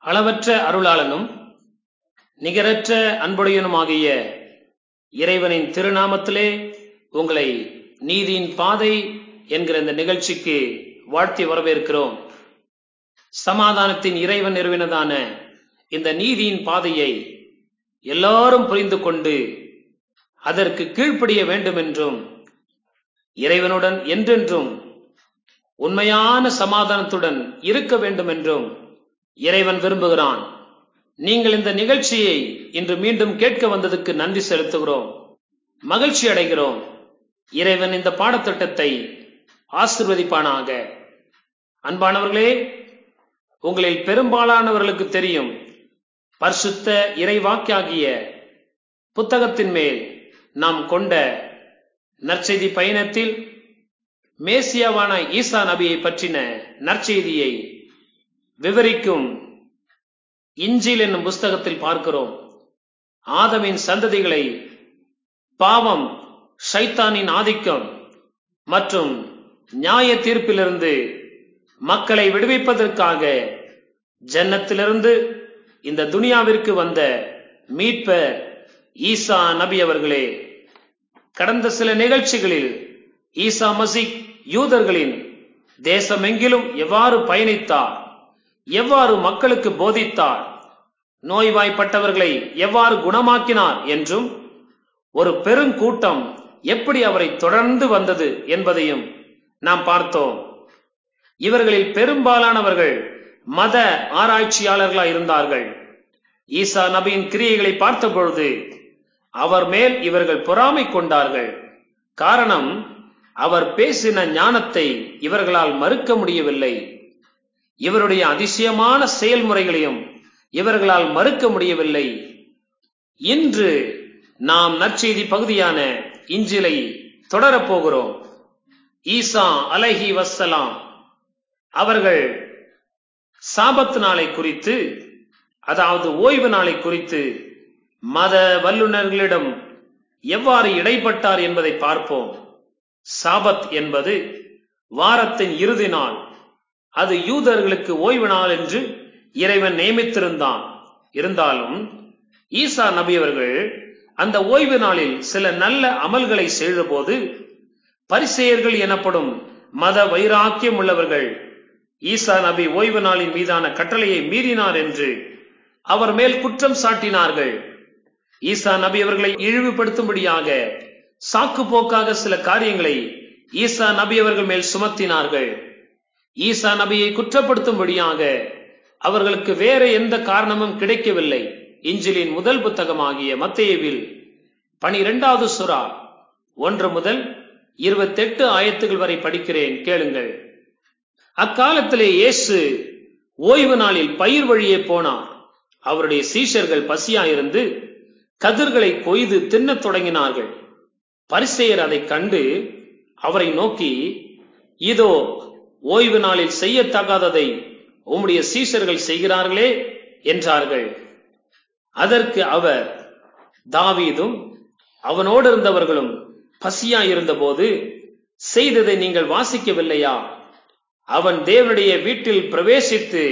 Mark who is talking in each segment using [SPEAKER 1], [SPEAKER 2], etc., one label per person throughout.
[SPEAKER 1] அளவற்ற அருளாளனும் நிகரற்ற அன்புடையனுமாகிய இறைவனின் திருநாமத்திலே உங்களை நீதியின் பாதை என்கிற இந்த நிகழ்ச்சிக்கு வாழ்த்தி வரவேற்கிறோம் சமாதானத்தின் இறைவன் நிறுவினதான இந்த நீதியின் பாதையை எல்லாரும் புரிந்து கொண்டு அதற்கு கீழ்ப்படிய வேண்டும் என்றும் இறைவனுடன் என்றென்றும் உண்மையான சமாதானத்துடன் இருக்க வேண்டும் என்றும் இறைவன் விரும்புகிறான் நீங்கள் இந்த நிகழ்ச்சியை இன்று மீண்டும் கேட்க வந்ததுக்கு நன்றி செலுத்துகிறோம் மகிழ்ச்சி அடைகிறோம் இறைவன் இந்த பாடத்திட்டத்தை ஆசிர்வதிப்பானாக அன்பானவர்களே உங்களில் பெரும்பாலானவர்களுக்கு தெரியும் பரிசுத்த இறைவாக்கியாகிய புத்தகத்தின் மேல் நாம் கொண்ட நற்செய்தி பயணத்தில் மேசியாவான ஈசா நபியை பற்றின நற்செய்தியை விவரிக்கும் இஞ்சில் என்னும் புஸ்தகத்தில் பார்க்கிறோம் ஆதமின் சந்ததிகளை பாவம் ஷைத்தானின் ஆதிக்கம் மற்றும் நியாய தீர்ப்பிலிருந்து மக்களை விடுவிப்பதற்காக ஜன்னத்திலிருந்து இந்த துனியாவிற்கு வந்த மீட்பர் ஈசா நபி அவர்களே கடந்த சில நிகழ்ச்சிகளில் ஈசா மசிக் யூதர்களின் தேசமெங்கிலும் எவ்வாறு பயணித்தார் எவ்வாறு மக்களுக்கு போதித்தார் நோய்வாய்ப்பட்டவர்களை எவ்வாறு குணமாக்கினார் என்றும் ஒரு பெருங்கூட்டம் எப்படி அவரை தொடர்ந்து வந்தது என்பதையும் நாம் பார்த்தோம் இவர்களில் பெரும்பாலானவர்கள் மத ஆராய்ச்சியாளர்களாய் இருந்தார்கள் ஈசா நபியின் கிரியைகளை பார்த்தபொழுது அவர் மேல் இவர்கள் பொறாமை கொண்டார்கள் காரணம் அவர் பேசின ஞானத்தை இவர்களால் மறுக்க முடியவில்லை இவருடைய அதிசயமான செயல்முறைகளையும் இவர்களால் மறுக்க முடியவில்லை இன்று நாம் நற்செய்தி பகுதியான இஞ்சிலை தொடரப்போகிறோம் ஈசா அலஹி வசலாம் அவர்கள் சாபத்து நாளை குறித்து அதாவது ஓய்வு நாளை குறித்து மத வல்லுநர்களிடம் எவ்வாறு இடைப்பட்டார் என்பதை பார்ப்போம் சாபத் என்பது வாரத்தின் இறுதி நாள் அது யூதர்களுக்கு ஓய்வு நாள் என்று இறைவன் நியமித்திருந்தான் இருந்தாலும் ஈசா நபி அவர்கள் அந்த ஓய்வு நாளில் சில நல்ல அமல்களை செய்தபோது பரிசெயர்கள் எனப்படும் மத வைராக்கியம் உள்ளவர்கள் ஈசா நபி ஓய்வு நாளின் மீதான கட்டளையை மீறினார் என்று அவர் மேல் குற்றம் சாட்டினார்கள் ஈசா நபி அவர்களை இழிவுபடுத்தும்படியாக சாக்கு போக்காக சில காரியங்களை ஈசா நபி அவர்கள் மேல் சுமத்தினார்கள் ஈசா நபியை குற்றப்படுத்தும்படியாக அவர்களுக்கு வேற எந்த காரணமும் கிடைக்கவில்லை இஞ்சிலின் முதல் புத்தகமாகிய மத்தேவில் பனிரெண்டாவது சுறா ஒன்று முதல் இருபத்தெட்டு ஆயத்துகள் வரை படிக்கிறேன் கேளுங்கள் அக்காலத்திலே இயேசு ஓய்வு நாளில் பயிர் வழியே போனார் அவருடைய சீஷர்கள் பசியாயிருந்து கதிர்களை கொய்து தின்னத் தொடங்கினார்கள் பரிசெயர் அதை கண்டு அவரை நோக்கி இதோ ஓய்வு நாளில் செய்யத்தகாததை உம்முடைய சீஷர்கள் செய்கிறார்களே என்றார்கள் அதற்கு அவர் தாவீதும் அவனோடு இருந்தவர்களும் பசியாயிருந்த போது செய்ததை நீங்கள் வாசிக்கவில்லையா அவன் தேவனுடைய வீட்டில் பிரவேசித்து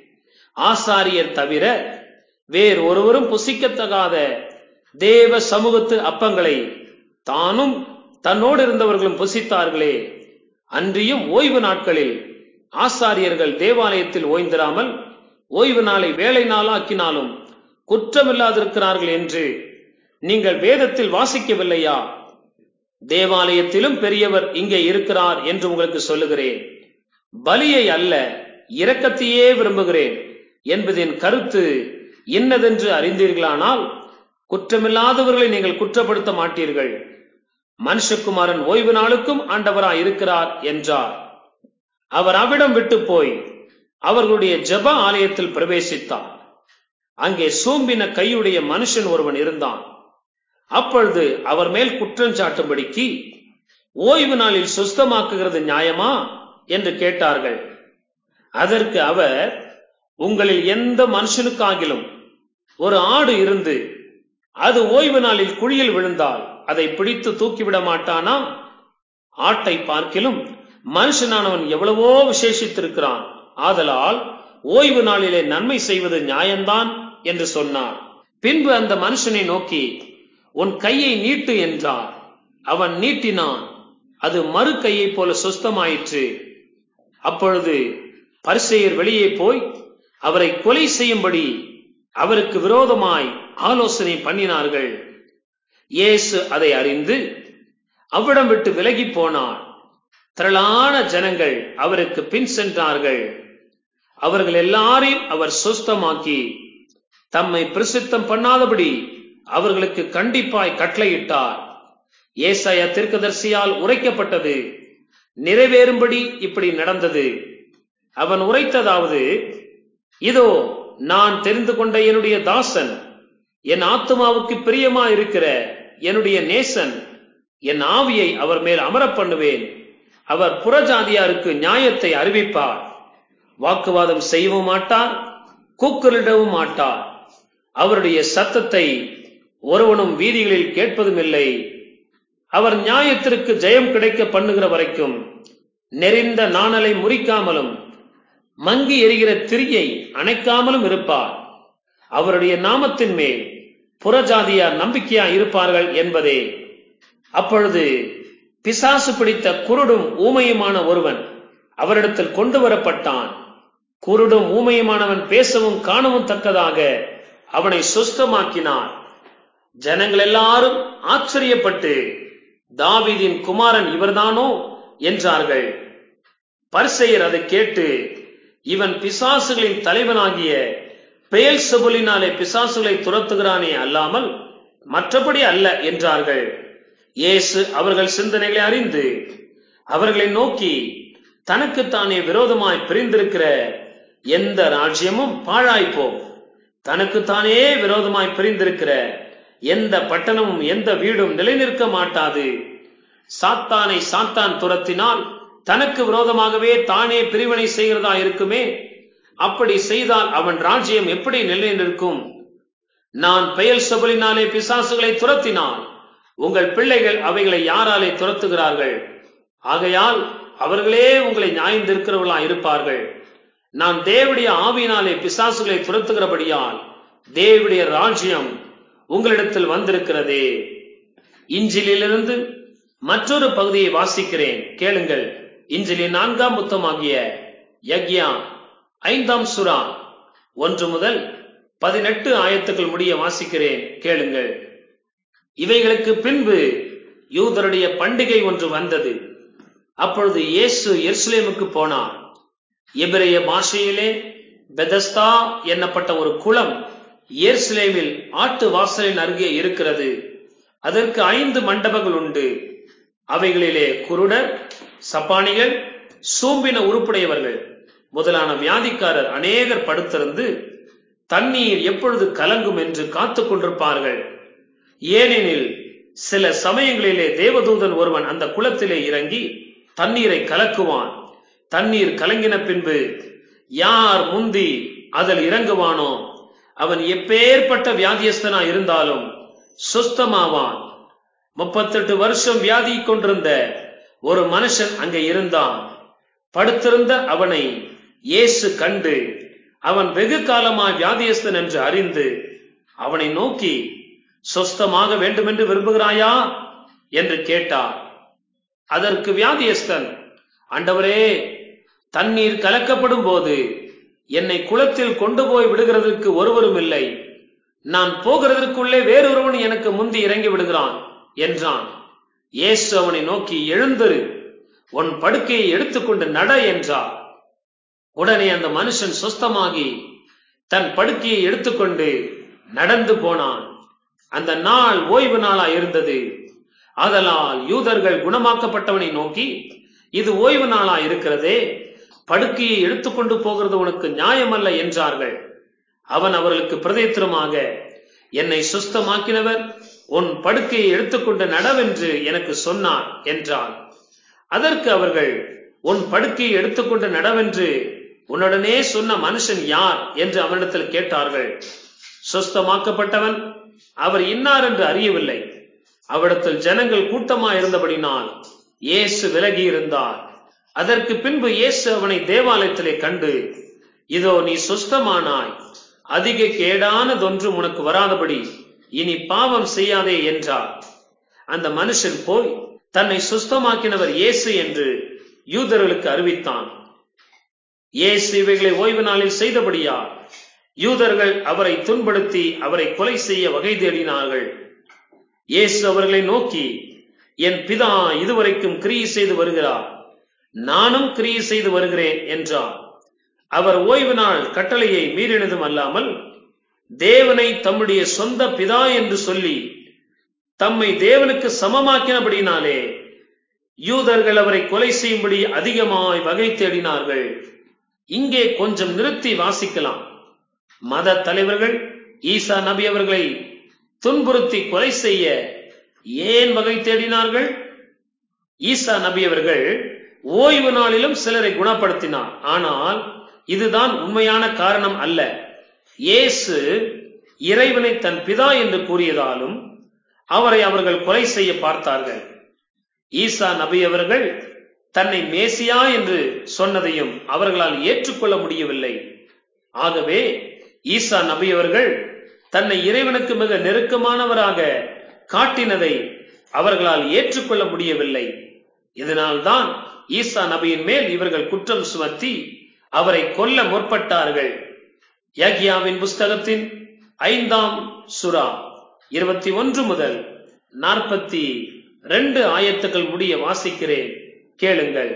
[SPEAKER 1] ஆசாரியர் தவிர வேறு ஒருவரும் புசிக்கத்தகாத தேவ சமூகத்து அப்பங்களை தானும் தன்னோடு இருந்தவர்களும் புசித்தார்களே அன்றியும் ஓய்வு நாட்களில் ஆசாரியர்கள் தேவாலயத்தில் ஓய்ந்திராமல் ஓய்வு நாளை வேலை நாளாக்கினாலும் குற்றமில்லாதிருக்கிறார்கள் என்று நீங்கள் வேதத்தில் வாசிக்கவில்லையா தேவாலயத்திலும் பெரியவர் இங்கே இருக்கிறார் என்று உங்களுக்கு சொல்லுகிறேன் பலியை அல்ல இரக்கத்தையே விரும்புகிறேன் என்பதின் கருத்து இன்னதென்று அறிந்தீர்களானால் குற்றமில்லாதவர்களை நீங்கள் குற்றப்படுத்த மாட்டீர்கள் மனுஷகுமாரன் ஓய்வு நாளுக்கும் ஆண்டவராய் இருக்கிறார் என்றார் அவர் அவிடம் விட்டு போய் அவர்களுடைய ஜப ஆலயத்தில் பிரவேசித்தார் அங்கே சூம்பின கையுடைய மனுஷன் ஒருவன் இருந்தான் அப்பொழுது அவர் மேல் குற்றம் சாட்டும்படிக்கு ஓய்வு நாளில் சுஸ்தமாக்குகிறது நியாயமா என்று கேட்டார்கள் அதற்கு அவர் உங்களில் எந்த மனுஷனுக்காகிலும் ஒரு ஆடு இருந்து அது ஓய்வு நாளில் குழியில் விழுந்தால் அதை பிடித்து தூக்கிவிட மாட்டானா ஆட்டை பார்க்கிலும் மனுஷனானவன் எவ்வளவோ விசேஷித்திருக்கிறான் ஆதலால் ஓய்வு நாளிலே நன்மை செய்வது நியாயம்தான் என்று சொன்னார் பின்பு அந்த மனுஷனை நோக்கி உன் கையை நீட்டு என்றார் அவன் நீட்டினான் அது மறு கையைப் போல சுஸ்தமாயிற்று அப்பொழுது பரிசெயர் வெளியே போய் அவரை கொலை செய்யும்படி அவருக்கு விரோதமாய் ஆலோசனை பண்ணினார்கள் இயேசு அதை அறிந்து அவ்விடம் விட்டு விலகி போனார் திரளான ஜனங்கள் அவருக்கு பின் சென்றார்கள் அவர்கள் எல்லாரையும் அவர் சுஸ்தமாக்கி தம்மை பிரசித்தம் பண்ணாதபடி அவர்களுக்கு கண்டிப்பாய் கட்டளையிட்டார் ஏசாயா தீர்க்கதரிசியால் உரைக்கப்பட்டது நிறைவேறும்படி இப்படி நடந்தது அவன் உரைத்ததாவது இதோ நான் தெரிந்து கொண்ட என்னுடைய தாசன் என் ஆத்மாவுக்கு பிரியமா இருக்கிற என்னுடைய நேசன் என் ஆவியை அவர் மேல் அமரப் பண்ணுவேன் அவர் புறஜாதியாருக்கு நியாயத்தை அறிவிப்பார் வாக்குவாதம் செய்யவும் மாட்டார் கூக்குரலிடவும் மாட்டார் அவருடைய சத்தத்தை ஒருவனும் வீதிகளில் கேட்பதும் இல்லை அவர் நியாயத்திற்கு ஜெயம் கிடைக்க பண்ணுகிற வரைக்கும் நெறிந்த நாணலை முறிக்காமலும் மங்கி எரிகிற திரியை அணைக்காமலும் இருப்பார் அவருடைய நாமத்தின் மேல் புறஜாதியார் நம்பிக்கையா இருப்பார்கள் என்பதே அப்பொழுது பிசாசு பிடித்த குருடும் ஊமையுமான ஒருவன் அவரிடத்தில் கொண்டு வரப்பட்டான் குருடும் ஊமையுமானவன் பேசவும் காணவும் தக்கதாக அவனை சுஸ்தமாக்கினார் ஜனங்கள் எல்லாரும் ஆச்சரியப்பட்டு தாவீதின் குமாரன் இவர்தானோ என்றார்கள் பரிசெயர் அதை கேட்டு இவன் பிசாசுகளின் தலைவனாகிய பெயல் செபுலினாலே பிசாசுகளை துரத்துகிறானே அல்லாமல் மற்றபடி அல்ல என்றார்கள் இயேசு அவர்கள் சிந்தனைகளை அறிந்து அவர்களை நோக்கி தனக்குத்தானே விரோதமாய் பிரிந்திருக்கிற எந்த ராஜ்யமும் பாழாய்ப்போம் தனக்குத்தானே விரோதமாய் பிரிந்திருக்கிற எந்த பட்டணமும் எந்த வீடும் நிலைநிற்க மாட்டாது சாத்தானை சாத்தான் துரத்தினால் தனக்கு விரோதமாகவே தானே பிரிவினை செய்கிறதா இருக்குமே அப்படி செய்தால் அவன் ராஜ்யம் எப்படி நிலை நிற்கும் நான் பெயல் சொபலினாலே பிசாசுகளை துரத்தினால் உங்கள் பிள்ளைகள் அவைகளை யாராலே துரத்துகிறார்கள் ஆகையால் அவர்களே உங்களை நியாயந்திருக்கிறவர்களா இருப்பார்கள் நான் தேவடைய ஆவியினாலே பிசாசுகளை துரத்துகிறபடியால் தேவடைய ராஜ்யம் உங்களிடத்தில் வந்திருக்கிறதே இஞ்சிலிருந்து மற்றொரு பகுதியை வாசிக்கிறேன் கேளுங்கள் இஞ்சிலின் நான்காம் புத்தமாகிய யக்யா ஐந்தாம் சுறா ஒன்று முதல் பதினெட்டு ஆயத்துக்கள் முடிய வாசிக்கிறேன் கேளுங்கள் இவைகளுக்கு பின்பு யூதருடைய பண்டிகை ஒன்று வந்தது அப்பொழுது இயேசு எருசலேமுக்கு போனார் எபிரேய பாஷையிலே பெதஸ்தா என்னப்பட்ட ஒரு குளம் எருசலேமில் ஆட்டு வாசலின் அருகே இருக்கிறது அதற்கு ஐந்து மண்டபங்கள் உண்டு அவைகளிலே குருடர் சப்பானிகள் சூம்பின உருப்புடையவர்கள் முதலான வியாதிக்காரர் அநேகர் படுத்திருந்து தண்ணீர் எப்பொழுது கலங்கும் என்று காத்துக் கொண்டிருப்பார்கள் ஏனெனில் சில சமயங்களிலே தேவதூதன் ஒருவன் அந்த குளத்திலே இறங்கி தண்ணீரை கலக்குவான் தண்ணீர் கலங்கின பின்பு யார் முந்தி அதில் இறங்குவானோ அவன் எப்பேற்பட்ட வியாதியஸ்தனா இருந்தாலும் சுஸ்தமாவான் முப்பத்தெட்டு வருஷம் வியாதி கொண்டிருந்த ஒரு மனுஷன் அங்கே இருந்தான் படுத்திருந்த அவனை இயேசு கண்டு அவன் வெகு காலமாய் வியாதியஸ்தன் என்று அறிந்து அவனை நோக்கி சொஸ்தமாக வேண்டுமென்று விரும்புகிறாயா என்று கேட்டார் அதற்கு வியாதியஸ்தன் ஆண்டவரே தண்ணீர் கலக்கப்படும் போது என்னை குளத்தில் கொண்டு போய் விடுகிறதற்கு ஒருவரும் இல்லை நான் போகிறதற்குள்ளே வேறொருவன் எனக்கு முந்தி இறங்கி விடுகிறான் என்றான் இயேசு அவனை நோக்கி எழுந்திரு உன் படுக்கையை எடுத்துக்கொண்டு நட என்றார் உடனே அந்த மனுஷன் சுஸ்தமாகி தன் படுக்கையை எடுத்துக்கொண்டு நடந்து போனான் அந்த நாள் ஓய்வு நாளா இருந்தது ஆதலால் யூதர்கள் குணமாக்கப்பட்டவனை நோக்கி இது ஓய்வு நாளா இருக்கிறதே படுக்கையை எடுத்துக்கொண்டு போகிறது உனக்கு நியாயமல்ல என்றார்கள் அவன் அவர்களுக்கு பிரதேத்திரமாக என்னை சுஸ்தமாக்கினவர் உன் படுக்கையை எடுத்துக்கொண்டு நடவென்று எனக்கு சொன்னார் என்றான் அதற்கு அவர்கள் உன் படுக்கையை எடுத்துக்கொண்டு நடவென்று உன்னுடனே சொன்ன மனுஷன் யார் என்று அவனிடத்தில் கேட்டார்கள் சுஸ்தமாக்கப்பட்டவன் அவர் இன்னார் என்று அறியவில்லை அவ்விடத்தில் ஜனங்கள் கூட்டமா இருந்தபடினால் இயேசு விலகி இருந்தார் அதற்கு பின்பு இயேசு அவனை தேவாலயத்திலே கண்டு இதோ நீ சுஸ்தமானாய் அதிக கேடானதொன்றும் உனக்கு வராதபடி இனி பாவம் செய்யாதே என்றார் அந்த மனுஷன் போய் தன்னை சுஸ்தமாக்கினவர் இயேசு என்று யூதர்களுக்கு அறிவித்தான் இயேசு இவைகளை ஓய்வு நாளில் செய்தபடியா யூதர்கள் அவரை துன்படுத்தி அவரை கொலை செய்ய வகை தேடினார்கள் இயேசு அவர்களை நோக்கி என் பிதா இதுவரைக்கும் கிரியை செய்து வருகிறார் நானும் கிரியை செய்து வருகிறேன் என்றார் அவர் ஓய்வு நாள் கட்டளையை மீறினதும் அல்லாமல் தேவனை தம்முடைய சொந்த பிதா என்று சொல்லி தம்மை தேவனுக்கு சமமாக்கினபடினாலே யூதர்கள் அவரை கொலை செய்யும்படி அதிகமாய் வகை தேடினார்கள் இங்கே கொஞ்சம் நிறுத்தி வாசிக்கலாம் மத தலைவர்கள் ஈசா நபி அவர்களை துன்புறுத்தி கொலை செய்ய ஏன் வகை தேடினார்கள் ஈசா நபி அவர்கள் ஓய்வு நாளிலும் சிலரை குணப்படுத்தினார் ஆனால் இதுதான் உண்மையான காரணம் அல்ல இயேசு இறைவனை தன் பிதா என்று கூறியதாலும் அவரை அவர்கள் கொலை செய்ய பார்த்தார்கள் ஈசா நபி அவர்கள் தன்னை மேசியா என்று சொன்னதையும் அவர்களால் ஏற்றுக்கொள்ள முடியவில்லை ஆகவே ஈசா நபி அவர்கள் தன்னை இறைவனுக்கு மிக நெருக்கமானவராக காட்டினதை அவர்களால் ஏற்றுக்கொள்ள முடியவில்லை இதனால்தான் ஈசா நபியின் மேல் இவர்கள் குற்றம் சுமத்தி அவரை கொல்ல முற்பட்டார்கள் யகியாவின் புஸ்தகத்தின் ஐந்தாம் சுறா இருபத்தி ஒன்று முதல் நாற்பத்தி ரெண்டு ஆயத்துக்கள் முடிய வாசிக்கிறேன் கேளுங்கள்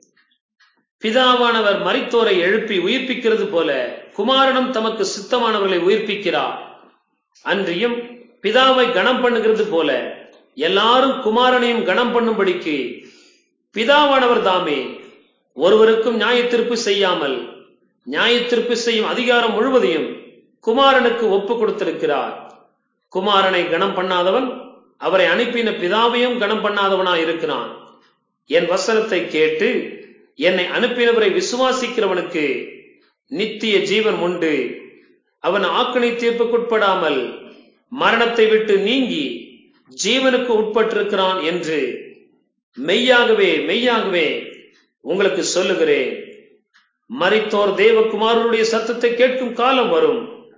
[SPEAKER 1] பிதாவானவர் மரித்தோரை எழுப்பி உயிர்ப்பிக்கிறது போல குமாரனும் தமக்கு சித்தமானவர்களை உயிர்ப்பிக்கிறார் அன்றியும் பிதாவை கணம் பண்ணுகிறது போல எல்லாரும் குமாரனையும் கணம் பண்ணும்படிக்கு பிதாவானவர் தாமே ஒருவருக்கும் நியாயத்திருப்பு செய்யாமல் நியாயத்திருப்பு செய்யும் அதிகாரம் முழுவதையும் குமாரனுக்கு ஒப்பு கொடுத்திருக்கிறார் குமாரனை கணம் பண்ணாதவன் அவரை அனுப்பின பிதாவையும் கணம் பண்ணாதவனாய் இருக்கிறான் என் வசனத்தை கேட்டு என்னை அனுப்பினவரை விசுவாசிக்கிறவனுக்கு நித்திய ஜீவன் உண்டு அவன் ஆக்கணி தீர்ப்புக்குட்படாமல் மரணத்தை விட்டு நீங்கி ஜீவனுக்கு உட்பட்டிருக்கிறான் என்று மெய்யாகவே மெய்யாகவே உங்களுக்கு சொல்லுகிறேன் மரித்தோர் தேவகுமாரனுடைய சத்தத்தை கேட்கும் காலம் வரும்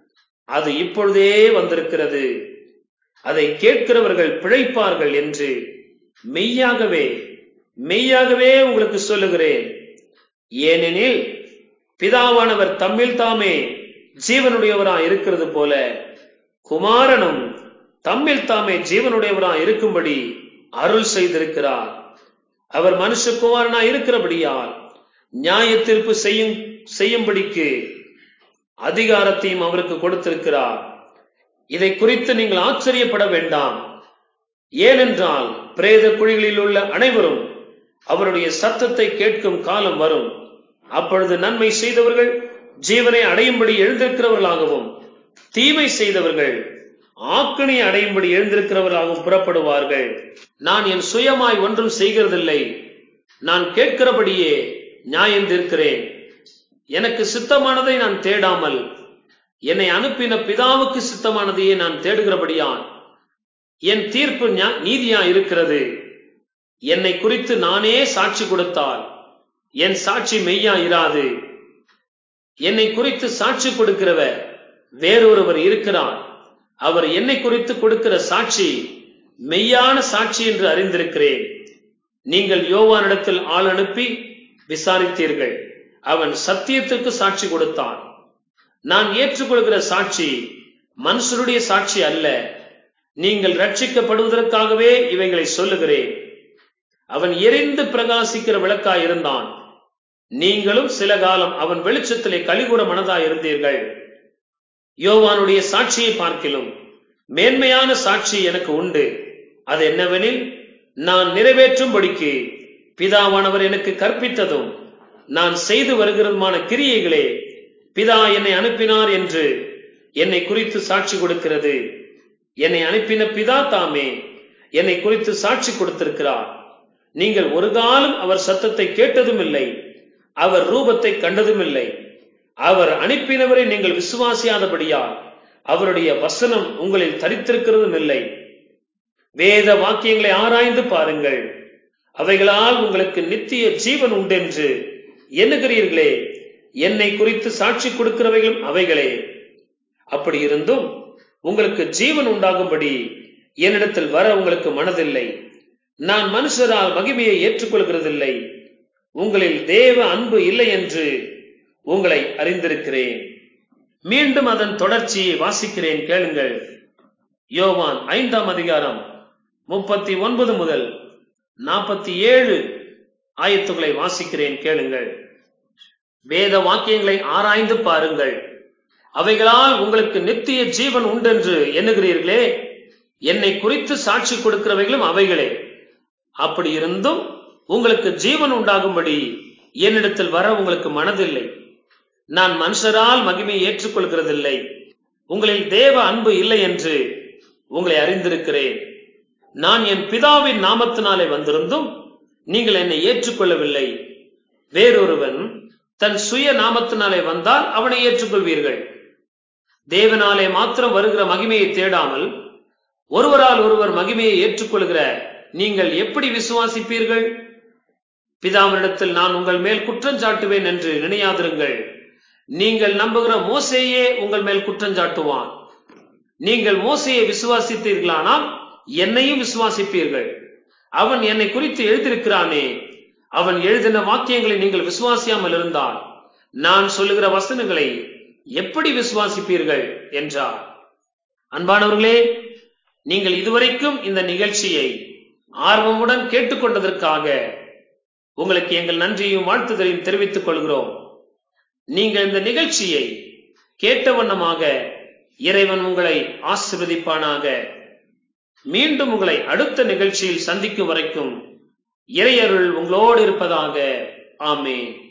[SPEAKER 1] அது இப்பொழுதே வந்திருக்கிறது அதை கேட்கிறவர்கள் பிழைப்பார்கள் என்று மெய்யாகவே மெய்யாகவே உங்களுக்கு சொல்லுகிறேன் ஏனெனில் பிதாவானவர் தம்மில் தாமே ஜீவனுடையவரா இருக்கிறது போல குமாரனும் தம்மில் தாமே ஜீவனுடையவரா இருக்கும்படி அருள் செய்திருக்கிறார் அவர் மனுஷகுமாரனா இருக்கிறபடியால் நியாய தீர்ப்பு செய்யும் செய்யும்படிக்கு அதிகாரத்தையும் அவருக்கு கொடுத்திருக்கிறார் இதை குறித்து நீங்கள் ஆச்சரியப்பட வேண்டாம் ஏனென்றால் பிரேத குழிகளில் உள்ள அனைவரும் அவருடைய சத்தத்தை கேட்கும் காலம் வரும் அப்பொழுது நன்மை செய்தவர்கள் ஜீவனை அடையும்படி எழுந்திருக்கிறவர்களாகவும் தீமை செய்தவர்கள் ஆக்கணி அடையும்படி எழுந்திருக்கிறவர்களாகவும் புறப்படுவார்கள் நான் என் சுயமாய் ஒன்றும் செய்கிறதில்லை நான் கேட்கிறபடியே நியாயம் தீர்க்கிறேன் எனக்கு சித்தமானதை நான் தேடாமல் என்னை அனுப்பின பிதாவுக்கு சித்தமானதையே நான் தேடுகிறபடியான் என் தீர்ப்பு நீதியா இருக்கிறது என்னை குறித்து நானே சாட்சி கொடுத்தால் என் சாட்சி மெய்யா இராது என்னை குறித்து சாட்சி கொடுக்கிறவர் வேறொருவர் இருக்கிறார் அவர் என்னை குறித்து கொடுக்கிற சாட்சி மெய்யான சாட்சி என்று அறிந்திருக்கிறேன் நீங்கள் யோவானிடத்தில் ஆள் அனுப்பி விசாரித்தீர்கள் அவன் சத்தியத்திற்கு சாட்சி கொடுத்தான் நான் ஏற்றுக்கொள்கிற சாட்சி மனுஷருடைய சாட்சி அல்ல நீங்கள் ரட்சிக்கப்படுவதற்காகவே இவைகளை சொல்லுகிறேன் அவன் எரிந்து பிரகாசிக்கிற விளக்காய் இருந்தான் நீங்களும் சில காலம் அவன் வெளிச்சத்திலே கலிகூற மனதாய் இருந்தீர்கள் யோவானுடைய சாட்சியை பார்க்கிலும் மேன்மையான சாட்சி எனக்கு உண்டு அது என்னவெனில் நான் நிறைவேற்றும்படிக்கு பிதாவானவர் எனக்கு கற்பித்ததும் நான் செய்து வருகிறதுமான கிரியைகளே பிதா என்னை அனுப்பினார் என்று என்னை குறித்து சாட்சி கொடுக்கிறது என்னை அனுப்பின பிதா தாமே என்னை குறித்து சாட்சி கொடுத்திருக்கிறார் நீங்கள் ஒரு காலம் அவர் சத்தத்தை கேட்டதும் இல்லை அவர் ரூபத்தை கண்டதும் இல்லை அவர் அனுப்பினவரை நீங்கள் விசுவாசியாதபடியால் அவருடைய வசனம் உங்களில் தரித்திருக்கிறதும் இல்லை வேத வாக்கியங்களை ஆராய்ந்து பாருங்கள் அவைகளால் உங்களுக்கு நித்திய ஜீவன் உண்டென்று எண்ணுகிறீர்களே என்னை குறித்து சாட்சி கொடுக்கிறவைகளும் அவைகளே அப்படி இருந்தும் உங்களுக்கு ஜீவன் உண்டாகும்படி என்னிடத்தில் வர உங்களுக்கு மனதில்லை நான் மனுஷரால் மகிமையை ஏற்றுக்கொள்கிறதில்லை உங்களில் தேவ அன்பு இல்லை என்று உங்களை அறிந்திருக்கிறேன் மீண்டும் அதன் தொடர்ச்சியை வாசிக்கிறேன் கேளுங்கள் யோவான் ஐந்தாம் அதிகாரம் முப்பத்தி ஒன்பது முதல் நாற்பத்தி ஏழு ஆயத்துக்களை வாசிக்கிறேன் கேளுங்கள் வேத வாக்கியங்களை ஆராய்ந்து பாருங்கள் அவைகளால் உங்களுக்கு நித்திய ஜீவன் உண்டென்று எண்ணுகிறீர்களே என்னை குறித்து சாட்சி கொடுக்கிறவைகளும் அவைகளே அப்படி இருந்தும் உங்களுக்கு ஜீவன் உண்டாகும்படி என்னிடத்தில் வர உங்களுக்கு மனதில்லை நான் மனுஷரால் மகிமையை ஏற்றுக்கொள்கிறதில்லை உங்களில் தேவ அன்பு இல்லை என்று உங்களை அறிந்திருக்கிறேன் நான் என் பிதாவின் நாமத்தினாலே வந்திருந்தும் நீங்கள் என்னை ஏற்றுக்கொள்ளவில்லை வேறொருவன் தன் சுய நாமத்தினாலே வந்தால் அவனை ஏற்றுக்கொள்வீர்கள் தேவனாலே மாத்திரம் வருகிற மகிமையை தேடாமல் ஒருவரால் ஒருவர் மகிமையை ஏற்றுக்கொள்கிற நீங்கள் எப்படி விசுவாசிப்பீர்கள் பிதாவினிடத்தில் நான் உங்கள் மேல் குற்றம் சாட்டுவேன் என்று நினையாதிருங்கள் நீங்கள் நம்புகிற மோசையே உங்கள் மேல் குற்றம் சாட்டுவான் நீங்கள் மோசையை விசுவாசித்தீர்களானால் என்னையும் விசுவாசிப்பீர்கள் அவன் என்னை குறித்து எழுதியிருக்கிறானே அவன் எழுதின வாக்கியங்களை நீங்கள் விசுவாசியாமல் இருந்தால் நான் சொல்லுகிற வசனங்களை எப்படி விசுவாசிப்பீர்கள் என்றார் அன்பானவர்களே நீங்கள் இதுவரைக்கும் இந்த நிகழ்ச்சியை ஆர்வமுடன் கேட்டுக்கொண்டதற்காக உங்களுக்கு எங்கள் நன்றியும் வாழ்த்துதலையும் தெரிவித்துக் கொள்கிறோம் நீங்கள் இந்த நிகழ்ச்சியை கேட்ட வண்ணமாக இறைவன் உங்களை ஆசிர்வதிப்பானாக மீண்டும் உங்களை அடுத்த நிகழ்ச்சியில் சந்திக்கும் வரைக்கும் இறையருள் உங்களோடு இருப்பதாக ஆமேன்